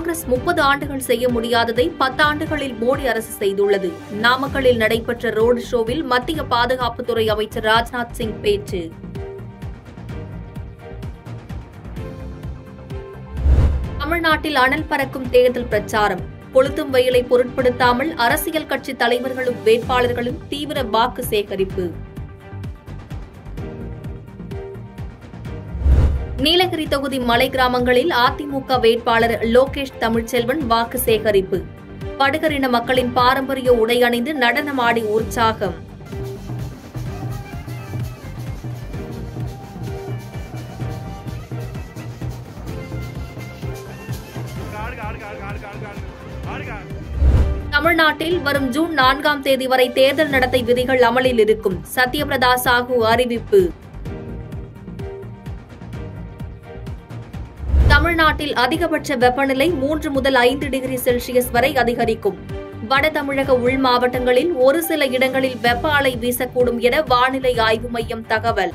காங்கிரஸ் முப்பது ஆண்டுகள் செய்ய முடியாததை பத்தாண்டுகளில் மோடி அரசு செய்துள்ளது நாமக்கல்லில் நடைபெற்ற ரோடு ஷோவில் மத்திய பாதுகாப்புத்துறை அமைச்சர் ராஜ்நாத் சிங் பேச்சு தமிழ்நாட்டில் அனல் பறக்கும் தேர்தல் பிரச்சாரம் கொளுத்தும் வெயிலை பொருட்படுத்தாமல் அரசியல் கட்சி தலைவர்களும் வேட்பாளர்களும் தீவிர வாக்கு சேகரிப்பு நீலகிரி தொகுதி மலை கிராமங்களில் அதிமுக வேட்பாளர் லோகேஷ் தமிழ்ச்செல்வன் வாக்கு சேகரிப்பு படுகரின மக்களின் பாரம்பரிய உடை அணிந்து நடனமாடி உற்சாகம் தமிழ்நாட்டில் வரும் ஜூன் நான்காம் தேதி வரை தேர்தல் நடத்தை விதிகள் அமலில் இருக்கும் சத்யபிரதா சாஹூ அறிவிப்பு தமிழ்நாட்டில் அதிகபட்ச வெப்பநிலை மூன்று முதல் ஐந்து டிகிரி செல்சியஸ் வரை அதிகரிக்கும் வட தமிழக உள் மாவட்டங்களில் ஒரு சில இடங்களில் வெப்ப அலை வீசக்கூடும் என வானிலை ஆய்வு மையம் தகவல்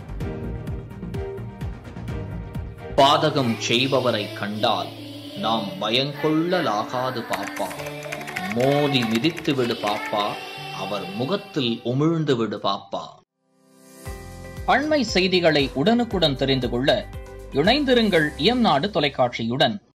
பாதகம் செய்பவரை கண்டால் நாம் பயங்கொள்ளலாகாது பாப்பா மோதி மிதித்து விடு பாப்பா அவர் முகத்தில் உமிழ்ந்து விடு பாப்பா அண்மை செய்திகளை உடனுக்குடன் தெரிந்து கொள்ள இணைந்திருங்கள் இயம்நாடு தொலைக்காட்சியுடன்